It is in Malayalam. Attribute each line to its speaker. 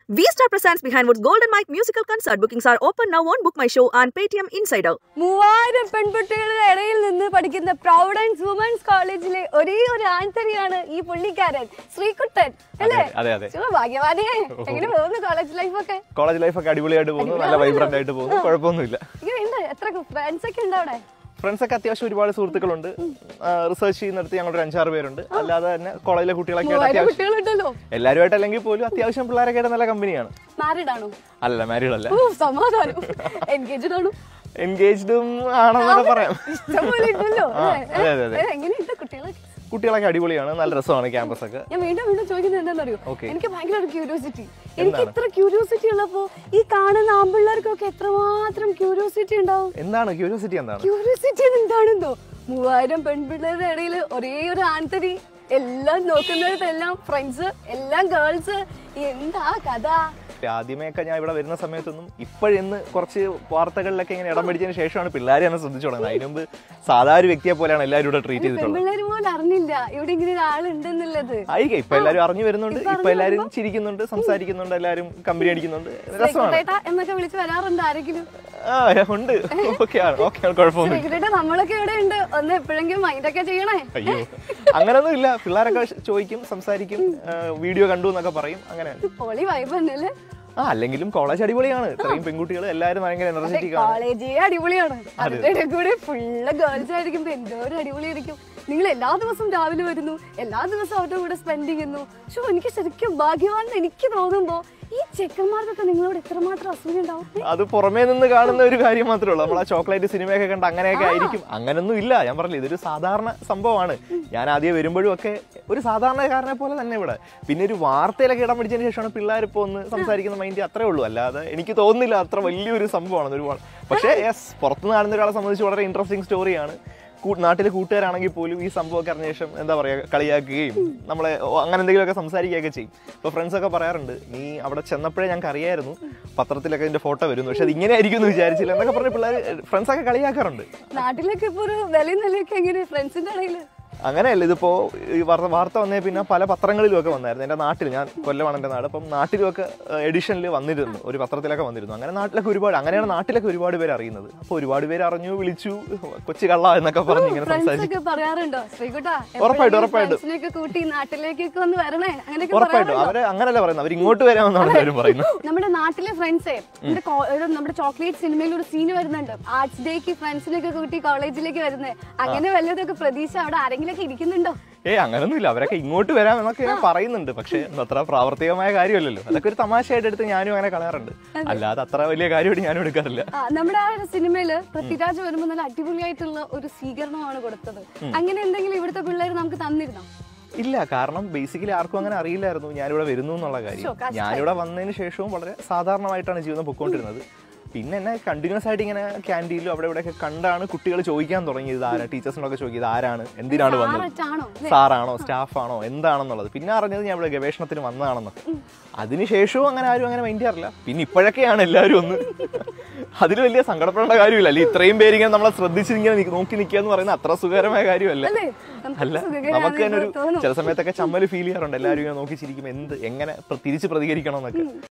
Speaker 1: V Star presents Behind Woods Golden Mike musical concert. Bookings are open now on Book My Show and Paytm Insider.
Speaker 2: മൂവായിരം പെൺകുട്ടികളുടെ ഇടയിൽ നിന്ന് പഠിക്കുന്ന പ്രൗഡൻസ് വുമൻസ് കോളേജിലെ ഒരേ ഒരു ആൺതരിയാണ് ഈ പുള്ളിക്കാരൻ ശ്രീകുട്ടൻ അല്ലേ
Speaker 3: അതെ, അതെ.
Speaker 2: ചുമ്മാ ഭാഗ്യവാനേ എങ്ങനെ പോകുന്നു കോളേജ് ലൈഫൊക്കെ
Speaker 3: കോളേജ് ലൈഫൊക്കെ അടിപൊളിയായിട്ട് പോകുന്നു നല്ല വൈബ്രന്റ് ആയിട്ട് പോകുന്നു കുഴപ്പമൊന്നുമില്ല
Speaker 2: ഇങ്ങനെ ഉണ്ട് എത്ര ഫ്രണ്ട്സ് ഒക്കെ ഉണ്ട് അവിടെ
Speaker 3: ഫ്രണ്ട്സ് ഒക്കെ അത്യാവശ്യം ഒരുപാട് സുഹൃത്തുക്കളുണ്ട് റിസർച്ച് ചെയ്യുന്നിടത്ത് ഞങ്ങളൊരു അഞ്ചാറ് പേരുണ്ട് അല്ലാതെ തന്നെ കോളേജിലെ കുട്ടികളൊക്കെ ആയിട്ട്
Speaker 2: മൂവായിരം
Speaker 3: അത്യാവശ്യം
Speaker 2: കുട്ടികളുണ്ടല്ലോ
Speaker 3: എല്ലാവരുമായിട്ട് അല്ലെങ്കിൽ പോലും അത്യാവശ്യം പിള്ളേരൊക്കെ ആയിട്ട് നല്ല കമ്പനിയാണ്
Speaker 2: മാരീഡ് ആണോ
Speaker 3: അല്ല മാരീഡ് അല്ല
Speaker 2: ഓ സമാധാനം എൻഗേജ്ഡ് ആണോ
Speaker 3: എൻഗേജ്ഡും ആണെന്നൊക്കെ പറയാം
Speaker 2: ഇഷ്ടംപോലെ ഉണ്ടല്ലോ
Speaker 3: ആ,
Speaker 2: അല്ലേ?
Speaker 3: അതെ, അതെ, അതെ.
Speaker 2: ഏ, എങ്ങനെയുണ്ട് കുട്ടികളൊക്കെ
Speaker 3: കുട്ടികളൊക്കെ അടിപൊളിയാണ് നല്ല രസമാണ് ക്യാമ്പസ് ഒക്കെ
Speaker 2: ഞാൻ വീണ്ടും വീണ്ടും ചോദിക്കുന്നത് എന്താണെന്നറിയോ
Speaker 3: Okay.
Speaker 2: എനിക്ക് ഭയങ്കര ഒരു ക്യൂരിയോസിറ്റി എനിക്ക് ഇത്ര ക്യൂരിയോസിറ്റി ഉള്ളപ്പോ ഈ കാണുന്ന ആമ്പിള്ളേർക്കൊക്കെ എത്രമാത്രം ക്യൂരിയോസിറ്റി ഉണ്ടാവും
Speaker 3: എന്താണ് ക്യൂരിയോസിറ്റി എന്താണ്
Speaker 2: ക്യൂരിയോസിറ്റി എന്താണെന്നോ മൂവായിരം പെൺപിള്ളേരുടെ ഇടയിൽ ഒരേ ഒരു ആൺതരി എല്ലാം നോക്കുന്നിടത്തെല്ലാം ഫ്രണ്ട്സ് എല്ലാം ഗേൾസ് എന്താ കഥ
Speaker 3: ആദ്യമേയൊക്കെ ഞാൻ ഇവിടെ വരുന്ന സമയത്തൊന്നും ഇപ്പോഴിന്ന് കുറച്ച് വാർത്തകളിലൊക്കെ ഇങ്ങനെ ഇടം പിടിച്ചതിന് ശേഷമാണ് പിള്ളേരെ തന്നെ ശ്രദ്ധിച്ചു തുടങ്ങുന്നത് അതിന് മുമ്പ് സാധാരണ ഒരു വ്യക്തിയെ പോലെയാണ് എല്ലാവരും ഇവിടെ ട്രീറ്റ് ചെയ്തിട്ടുള്ളത്
Speaker 2: പെൺപിള്ളേർ പോലും അറിഞ്ഞില്ല ഇവിടെ ഇങ്ങനെ ഒരാളുണ്ടെന്നുള്ളത്
Speaker 3: ആയിക്കേ ഇപ്പൊ എല്ലാവരും അറിഞ്ഞു വരുന്നുണ്ട് ഇപ്പൊ എല്ലാരും ചിരിക്കുന്നുണ്ട് സംസാരിക്കുന്നുണ്ട് എല്ലാരും കമ്പനി അടിക്കുന്നുണ്ട് രസമാണ്
Speaker 2: ശ്രീകുട്ടേട്ട എന്നൊക്കെ വിളിച്ച് വരാറുണ്ട് ആരെങ്കിലും
Speaker 3: ആ ഉണ്ട് ഓക്കെ ആണ് ഓക്കെ ആണ് കുഴപ്പമൊന്നുമില്ല
Speaker 2: ശ്രീകുട്ടേട്ട നമ്മളൊക്കെ ഇവിടെ ഉണ്ട് ഒന്ന് എപ്പോഴെങ്കിലും മൈൻഡൊക്കെ ചെയ്യണേ
Speaker 3: അയ്യോ അങ്ങനൊന്നും ഇല്ല പിള്ളേരൊക്കെ ചോദിക്കും സംസാരിക്കും വീഡിയോ കണ്ടു എന്നൊക്കെ പറയും അങ്ങനെ
Speaker 2: പൊളി വൈബ് തന്നെയല്ലേ
Speaker 3: ആ അല്ലെങ്കിലും കോളേജ് അടിപൊളിയാണ് ഇത്രയും പെൺകുട്ടികൾ എല്ലാവരും ഭയങ്കര എനർജറ്റിക് ആണ്
Speaker 2: കോളേജേ അടിപൊളിയാണ് അതിന്റെ ഇടയിൽ കൂടെ ഫുള്ള് ഗേൾസ് ആയിരിക്കും എന്തോരം അടിപൊളിയായിരിക്കും നിങ്ങൾ എല്ലാ ദിവസവും രാവിലെ വരുന്നു എല്ലാ ദിവസവും അവരുടെ കൂടെ സ്പെൻഡ് ചെയ്യുന്നു ഷോ എനിക്ക് ശരിക്കും ഭാഗ്യവാൻ എനിക്ക് തോന്നുമ്പോ ഈ ചെക്കന്മാർക്കൊക്കെ നിങ്ങളോട് എത്രമാത്രം അസൂയ ഉണ്ടാവും
Speaker 3: അത് പുറമേ നിന്ന് കാണുന്ന ഒരു കാര്യം മാത്രമേ ഉള്ളൂ നമ്മൾ ആ ചോക്ലേറ്റ് സിനിമയൊക്കെ കണ്ട് അങ്ങനെയൊക്കെ ആയിരിക്കും അങ്ങനൊന്നും ഇല്ല ഞാൻ പറഞ്ഞില്ല ഇതൊരു സാധാരണ സംഭവമാണ് ഞാൻ ആദ്യം വരുമ്പോഴും ഒക്കെ ഒരു സാധാരണക്കാരനെ പോലെ തന്നെ ഇവിടെ പിന്നെ ഒരു വാർത്തയിലൊക്കെ ഇടം പിടിച്ചതിന് ശേഷമാണ് പിള്ളേർ ഇപ്പോൾ ഒന്ന് സംസാരിക്കുന്ന മൈൻഡ് അത്രേ ഉള്ളൂ അല്ലാതെ എനിക്ക് തോന്നുന്നില്ല അത്ര വലിയൊരു സംഭവമാണ് ഒരുപാട് പക്ഷേ യെസ് പുറത്തുനിന്ന് കാണുന്ന ഒരാളെ സംബന്ധിച്ച് വളരെ ഇൻട്രസ്റ്റിംഗ് സ്റ്റോറിയാണ് കൂ- നാട്ടിലെ കൂട്ടുകാരാണെങ്കിൽ പോലും ഈ സംഭവമൊക്കെ അറിഞ്ഞ ശേഷം എന്താ പറയുക കളിയാക്കുകയും നമ്മളെ ഓ, അങ്ങനെ എന്തെങ്കിലുമൊക്കെ സംസാരിക്കുകയൊക്കെ ചെയ്യും ഇപ്പോൾ ഫ്രണ്ട്സ് ഒക്കെ പറയാറുണ്ട് നീ അവിടെ ചെന്നപ്പോഴേ ഞങ്ങൾക്ക് അറിയായിരുന്നു പത്രത്തിലൊക്കെ ഇതിന്റെ ഫോട്ടോ വരുന്നു പക്ഷെ അത് ഇങ്ങനെ ആയിരിക്കും എന്ന് വിചാരിച്ചില്ല എന്നൊക്കെ പറഞ്ഞ് പിള്ളേർ ഫ്രണ്ട്സ് ഒക്കെ കളിയാക്കാറുണ്ട്
Speaker 2: നാട്ടിലൊക്കെ ഇപ്പൊ ഒരു വില നിലയൊക്കെ എങ്ങനെ ഫ്രണ്ട്സിന്റെ ഇടയിൽ
Speaker 3: അങ്ങനെയല്ല ഇതിപ്പോ ഈ വാർത്ത വാർത്ത വന്നേ പിന്നെ പല പത്രങ്ങളിലും ഒക്കെ വന്നായിരുന്നു എൻ്റെ നാട്ടിൽ ഞാൻ കൊല്ലമാണ് എൻ്റെ നാട് അപ്പം നാട്ടിലുമൊക്കെ എഡിഷനിൽ വന്നിരുന്നു ഒരു പത്രത്തിലൊക്കെ വന്നിരുന്നു അങ്ങനെ നാട്ടിലൊക്കെ ഒരുപാട് അങ്ങനെയാണ് നാട്ടിലൊക്കെ ഒരുപാട് പേര് അറിയുന്നത് അപ്പോൾ ഒരുപാട് പേര് അറിഞ്ഞു വിളിച്ചു കൊച്ചു കള്ള എന്നൊക്കെ പറഞ്ഞ് ഇങ്ങനെ
Speaker 2: ഫ്രണ്ട്സ്
Speaker 3: സംസാരിച്ചു
Speaker 2: ഒക്കെ പറയാറുണ്ടോ ശ്രീകുട്ട
Speaker 3: ഉറപ്പായിട്ടും, ഉറപ്പായിട്ടും.
Speaker 2: ഫ്രണ്ട്സിനെയൊക്കെ കൂട്ടി നാട്ടിലേക്കൊക്കെ ഒന്ന് വരണേ അങ്ങനെയൊക്കെ
Speaker 3: ഉറപ്പായിട്ടും
Speaker 2: പറയാറുണ്ടോ
Speaker 3: അവര് അങ്ങനല്ല പറയുന്നത് അവർ ഇങ്ങോട്ട് വരാമെന്നാണ് എല്ലാവരും പറയുന്നത്
Speaker 2: നമ്മുടെ നാട്ടിലെ ഫ്രണ്ട്സേ നമ്മുടെ കോ- ഒരു നമ്മുടെ ചോക്ലേറ്റ് സിനിമയിൽ ഒരു സീൻ വരുന്നുണ്ട് ആർട്സ് ഡേക്ക് ഫ്രണ്ട്സിനൊക്കെ കൂട്ടി കോളേജിലേക്ക് വരുന്നത് അങ്ങനെ വല്ലതൊക്കെ പ്രതീക്ഷ അവിടെ ആരെങ്കിലും ഒക്കെ ഇരിക്കുന്നുണ്ടോ
Speaker 3: ഏയ് അങ്ങനൊന്നുമില്ല അവരൊക്കെ ഇങ്ങോട്ട് വരാം എന്നൊക്കെ ഞാൻ പറയുന്നുണ്ട് പക്ഷെ അത്ര പ്രാവർത്തികമായ കാര്യമല്ലല്ലോ അതൊക്കെ ഒരു തമാശയായിട്ട് എടുത്ത് ഞാനും അങ്ങനെ കളയാറുണ്ട് അല്ലാതെ അത്ര വലിയ കാര്യമായിട്ട് ഞാനും എടുക്കാറില്ല
Speaker 2: ആ, നമ്മുടെ ആ ഒരു സിനിമയില് പൃഥ്വിരാജ് വരുമ്പോൾ നല്ല അടിപൊളിയായിട്ടുള്ള ഒരു സ്വീകരണമാണ് കൊടുത്തത് അങ്ങനെ എന്തെങ്കിലും ഇവിടുത്തെ പിള്ളേർ നമുക്ക് തന്നിരുന്നോ
Speaker 3: ഇല്ല കാരണം ബേസിക്കലി ആർക്കും അങ്ങനെ അറിയില്ലായിരുന്നു ഞാനിവിടെ വരുന്നു എന്നുള്ള
Speaker 2: ശോ,
Speaker 3: കാര്യം
Speaker 2: കഷ്ടായി.
Speaker 3: ഞാനിവിടെ വന്നതിന് ശേഷവും വളരെ സാധാരണമായിട്ടാണ് ജീവിതം പൊയ്ക്കൊണ്ടിരുന്നത് പിന്നെ എന്നെ കണ്ടിന്യൂസ് ആയിട്ട് ഇങ്ങനെ ക്യാൻറ്റീനിലും അവിടെ ഇവിടെയൊക്കെ കണ്ടാണ് കുട്ടികൾ ചോദിക്കാൻ തുടങ്ങിയത് ആരാ ടീച്ചേഴ്സിനൊക്കെ ചോദിയത് ആരാണ് എന്തിനാണ് വന്നത്
Speaker 2: സാററ്റാണോ
Speaker 3: സാറാണോ സ്റ്റാഫാണോ എന്താണെന്നുള്ളത് പിന്നെ അറിഞ്ഞത് ഞാൻ ഇവിടെ ഗവേഷണത്തിന് വന്നതാണെന്നൊക്കെ അതിനുശേഷവും അങ്ങനെ ആരും അങ്ങനെ മൈൻഡ് ചെയ്യാറില്ല പിന്നെ ഇപ്പോഴൊക്കെയാണ് എല്ലാവരും ഒന്ന് അതിൽ വലിയ സങ്കടപ്പെടേണ്ട കാര്യമില്ല അല്ലെ ഇത്രയും പേര് ഇങ്ങനെ നമ്മളെ ശ്രദ്ധിച്ച് ഇങ്ങനെ നി- നോക്കി നിൽക്കുക എന്ന് പറയുന്നത് അത്ര സുഖകരമായ കാര്യമല്ല
Speaker 2: അല്ലേ നമുക്ക്
Speaker 3: അല്ല
Speaker 2: സുഖകരമാണ്
Speaker 3: നമുക്ക് തന്നെ ഒരു
Speaker 2: തോന്നും
Speaker 3: ചില സമയത്തൊക്കെ ചമ്മല് ഫീൽ ചെയ്യാറുണ്ട് എല്ലാവരും ഇങ്ങനെ നോക്കി ചിരിക്കും എന്ത് എങ്ങനെ പ്ര- തിരിച്ച് പ്രതികരിക്കണം എന്നൊക്കെ